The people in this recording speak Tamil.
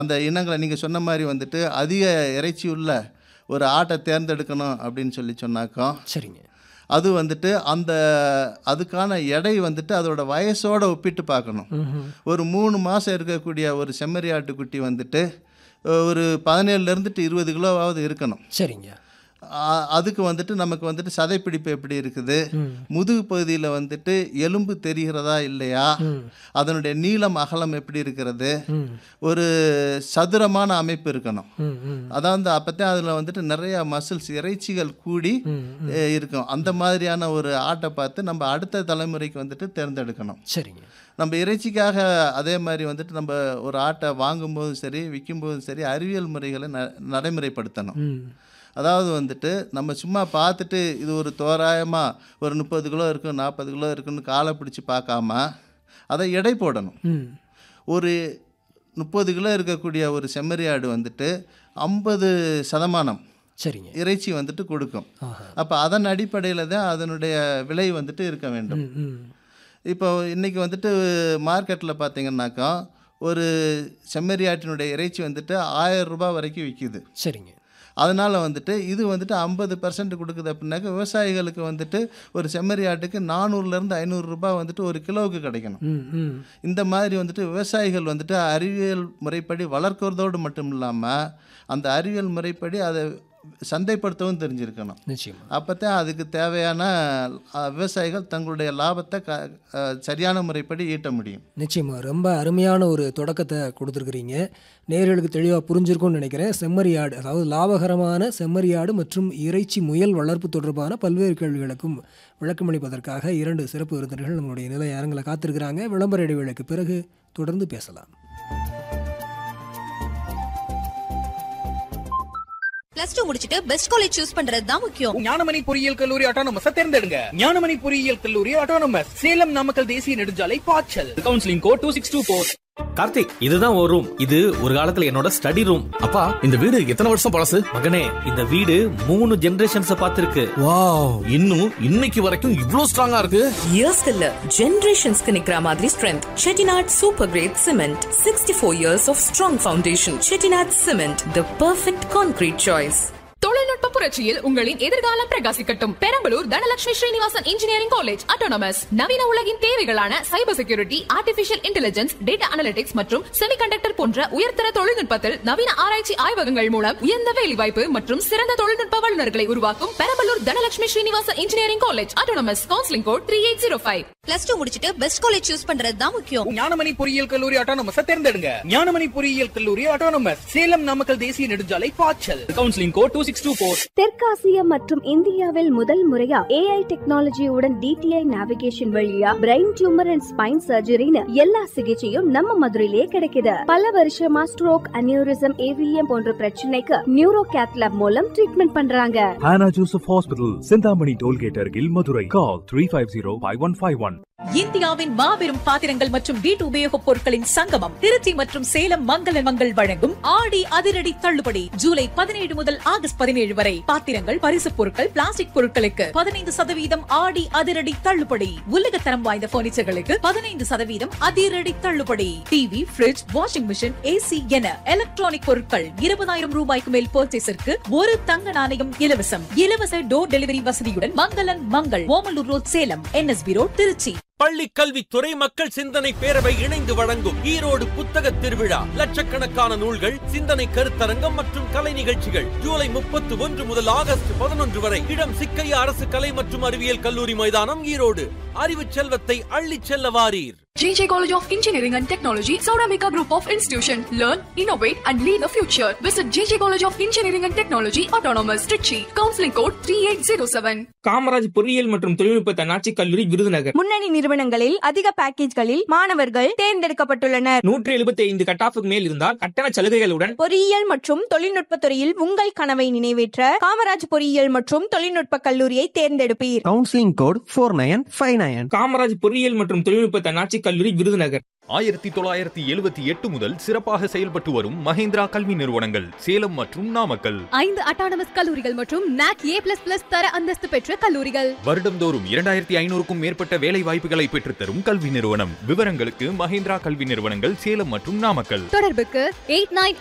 அந்த இனங்களை நீங்கள் சொன்ன மாதிரி வந்துட்டு அதிக இறைச்சி உள்ள ஒரு ஆட்டை தேர்ந்தெடுக்கணும் அப்படின்னு சொல்லி சொன்னாக்கோ சரிங்க அது வந்துட்டு அந்த அதுக்கான எடை வந்துட்டு அதோட வயசோட ஒப்பிட்டு பார்க்கணும் ம்ஹும். ஒரு மூணு மாதம் இருக்கக்கூடிய ஒரு செம்மறி ஆட்டுக்குட்டி வந்துட்டு ஒரு பதினேழுல இருந்துட்டு இருபது கிலோவாவது இருக்கணும் சரிங்க ஆ- அதுக்கு வந்துட்டு நமக்கு வந்துட்டு சதைப்பிடிப்பு எப்படி இருக்குது ம். முதுகு பகுதியில் வந்துட்டு எலும்பு தெரிகிறதா இல்லையா ம். அதனுடைய நீளம் அகலம் எப்படி இருக்கிறது ம். ஒரு சதுரமான அமைப்பு இருக்கணும் ம். ம். அதாவது அப்போத்தான் அதில் வந்துட்டு நிறைய மசில்ஸ் இறைச்சிகள் கூடி ம். அஹ், இருக்கும் அந்த மாதிரியான ஒரு ஆட்டை பார்த்து நம்ம அடுத்த தலைமுறைக்கு வந்துட்டு தேர்ந்தெடுக்கணும் சரிங்க நம்ம இறைச்சிக்காக அதே மாதிரி வந்துட்டு நம்ம ஒரு ஆட்டை வாங்கும்போதும் சரி விற்கும்போதும் சரி அறிவியல் முறைகளை ந நடைமுறைப்படுத்தணும் ம். அதாவது வந்துட்டு நம்ம சும்மா பார்த்துட்டு இது ஒரு தோராயமாக ஒரு முப்பது கிலோ இருக்கும் நாற்பது கிலோ இருக்குன்னு காலை பிடிச்சி பார்க்காம அதை எடை போடணும் ம். ஒரு முப்பது கிலோ இருக்கக்கூடிய ஒரு செம்மறி ஆடு வந்துட்டு ஐம்பது சதமானம் சரிங்க இறைச்சி வந்துட்டு கொடுக்கும் ஆஹா அப்போ அதன் அடிப்படையில் தான் அதனுடைய விலை வந்துட்டு இருக்க வேண்டும் ம். ம். இப்போ இன்றைக்கி வந்துட்டு மார்க்கெட்டில் பார்த்தீங்கன்னாக்கா ஒரு செம்மறி ஆட்டினுடைய இறைச்சி வந்துட்டு ஆயிரம் ரூபாய் வரைக்கும் விற்கிது சரிங்க அதனால் வந்துட்டு இது வந்துட்டு ஐம்பது பர்சன்ட் கொடுக்குது அப்படின்னாக்க விவசாயிகளுக்கு வந்துட்டு ஒரு செம்மறி ஆட்டுக்கு நானூறுலேருந்து ஐநூறு ரூபாய் வந்துட்டு ஒரு கிலோவுக்கு கிடைக்கணும் ம். ம். இந்த இந்த மாதிரி வந்துட்டு விவசாயிகள் வந்துட்டு அறிவியல் முறைப்படி வளர்க்கறதோடு மட்டும் இல்லாமல் அந்த அறிவியல் முறைப்படி அதை சந்தைப்படுத்தவும் தெரிஞ்சிருக்கணும் நிச்சயமா அப்போத்தான் அதுக்கு தேவையான அஹ், விவசாயிகள் தங்களுடைய லாபத்தை க அஹ், சரியான முறைப்படி ஈட்ட முடியும் நிச்சயமா ரொம்ப அருமையான ஒரு தொடக்கத்தை கொடுத்துருக்குறீங்க நேர்களுக்கு தெளிவாக புரிஞ்சிருக்கும்னு நினைக்கிறேன் செம்மறியாடு அதாவது லாபகரமான செம்மறியாடு மற்றும் இறைச்சி முயல் வளர்ப்பு தொடர்பான பல்வேறு கேள்விகளுக்கும் விளக்கமளிப்பதற்காக இரண்டு சிறப்பு விருந்தினர்கள் நம்மளுடைய நிலைய அரங்கில் காத்திருக்கிறாங்க விளம்பர இடைவேளைக்கு பிறகு தொடர்ந்து பேசலாம் பிளஸ் டூ முடிச்சிட்டு பெஸ்ட் காலேஜ் சூஸ் பண்றது தான் முக்கியம் ஞானமணி பொறியியல் கல்லூரி ஆட்டோனமஸ் தேர்ந்தெடுங்க ஞானமணி பொறியியல் கல்லூரி ஆட்டோனமஸ் சேலம் நாமக்கல் தேசிய நெடுஞ்சாலை பாய்ச்சல் counselling code two six two four Karthik இதுதான் ஒரு ரூம் இது ஒரு காலத்துல என்னோட ஸ்டடி ரூம் அப்பா இந்த வீடு எத்தனை வருஷம் பழசு மகனே இந்த வீடு மூணு ஜெனரேஷன்ஸ் பார்த்திருக்கு வாவ் இன்னும் இன்னைக்கு வரைக்கும் இவ்ளோ ஸ்ட்ராங்கா இருக்கு இயர்ஸ்க்கு இல்ல ஜெனரேஷன்ஸ்க்கு நிக்கிற மாதிரி strength Chettinad super grade cement sixty four years of strong foundation Chettinad cement the perfect concrete choice தொழில்நுட்ப புரட்சியில் உங்களின் எதிர்காலம் பிரகாசிக்கட்டும் Perambalur Dhanalakshmi Srinivasan engineering college autonomous நவீன உலகின் தேவைகளான cyber security artificial intelligence data analytics மற்றும் செமிகண்டக்டர் போன்ற உயர்தர தொழில்நுட்பத்தில் நவீன ஆராய்ச்சி ஆய்வகங்கள் மூலம் உயர்ந்த வேலைவாய்ப்பு மற்றும் சிறந்த தொழில்நுட்ப வல்லுநர்களை உருவாக்கும் Perambalur Dhanalakshmi Srinivasan engineering college autonomous counselling code three eight zero five plus two முடிச்சிட்டு பெஸ்ட் காலேஜ் சூஸ் பண்றது தான் முக்கியம் ஞானமணி பொறியியல் கல்லூரி ஆட்டோனமஸ் தேர்ந்தெடுங்க ஞானமணி பொறியியல் கல்லூரி ஆட்டோனமஸ் சேலம் நாமக்கல் தேசிய நெடுஞ்சாலை பாய்ச்சல் counselling code two six two four தெற்காசிய மற்றும் இந்தியாவில் முதல் முறையா ஏஐ டெக்னாலஜியுடன் டிடிஐ நேவிகேஷன் வழியா பிரெயின் டியூமர் அண்ட் ஸ்பைன் சர்ஜரின்னு எல்லா சிகிச்சையும் நம்ம மதுரையிலே கிடைக்குது பல வருஷமா ஸ்ட்ரோக் அனியூரிசம் ஏவிஎம் போன்ற பிரச்சனைக்கு நியூரோ கேத்லாப் மூலம் ட்ரீட்மெண்ட் பண்றாங்க Hannah Joseph Hospital, Sindhamani Tollgate Argil, Madurai. Call 350-5151. இந்தியாவின் மாபெரும் பாத்திரங்கள் மற்றும் வீட்டு உபயோகப் பொருட்களின் சங்கமம் திருச்சி மற்றும் சேலம் மங்கள மங்கள் வழங்கும் ஆடி அதிரடி தள்ளுபடி ஜூலை பதினேழு முதல் ஆகஸ்ட் பதினேழு வரை பாத்திரங்கள் பரிசுப் பொருட்கள் பிளாஸ்டிக் பொருட்களுக்கு பதினைந்து சதவீதம் ஆடி அதிரடி தள்ளுபடி உலகத்தரம் வாய்ந்த பர்னிச்சர்களுக்கு பதினைந்து சதவீதம் அதிரடி தள்ளுபடி TV fridge washing machine AC என எலக்ட்ரானிக் பொருட்கள் இருபதாயிரம் ரூபாய்க்கு மேல் பர்ச்சேஸிற்கு ஒரு தங்க நாணயம் இலவசம் இலவச டோர் டெலிவரி வசதியுடன் மங்களன் Mangal Omalur road Salem NSP road Trichy பள்ளி கல்வித்துறை மக்கள் சிந்தனை பேரவை இணைந்து வழங்கும் ஈரோடு புத்தக திருவிழா லட்சக்கணக்கான நூல்கள் சிந்தனை கருத்தரங்கம் மற்றும் கலை நிகழ்ச்சிகள் ஜூலை முப்பத்தி ஒன்று முதல் ஆகஸ்ட் பதினொன்று வரை இடம் சிக்கையா அரசு கலை மற்றும் அறிவியல் கல்லூரி மைதானம் ஈரோடு அறிவு செல்வத்தை அள்ளிச் செல்ல வாரீர் JJ College of Engineering and Technology, Sauramika Group of Institution. Learn, innovate, and lead the future. Visit JJ College of Engineering and Technology, Autonomous, Trichy. Counseling code 3807. Kamaraj பொறியியல் மற்றும் தொழில்நுட்ப தன்னாட்சி கல்லூரி விருதுநகர் முன்னணி நிறுவனங்களில் அதிக பேக்கேஜ்களில் மாணவர்கள் தேர்ந்தெடுக்கப்பட்டுள்ளனர் நூற்றி எழுபத்தி ஐந்து கட்டாஃபுக்கு மேல் இருந்தால் கட்டண சலுகைகளுடன் பொறியியல் மற்றும் தொழில்நுட்ப துறையில் உங்கள் கனவை நிறைவேற்ற காமராஜ் பொறியியல் மற்றும் தொழில்நுட்ப கல்லூரியை தேர்ந்தெடுப்பீர் counselling code four nine five nine Kamaraj பொறியியல் மற்றும் தொழில்நுட்ப தன்னாட்சி கல்லூரி விருதுநகர் ஆயிரத்தி தொள்ளாயிரத்தி எழுபத்தி எட்டு முதல் சிறப்பாக செயல்பட்டு வரும் மகேந்திரா கல்வி நிறுவனங்கள் சேலம் மற்றும் நாமக்கல் ஐந்து அட்டானமஸ் கல்லூரிகள் மற்றும் நாக் ஏ பிளஸ் பிளஸ் தர அந்தஸ்து பெற்ற கல்லூரிகள் வருடம்தோறும் இரண்டாயிரத்தி ஐநூறுக்கும் மேற்பட்ட வேலை வாய்ப்புகளை பெற்றுத்தரும் கல்வி நிறுவனம் விவரங்களுக்கு மகேந்திரா கல்வி நிறுவனங்கள் சேலம் மற்றும் நாமக்கல் தொடர்புக்கு எயிட் நைன்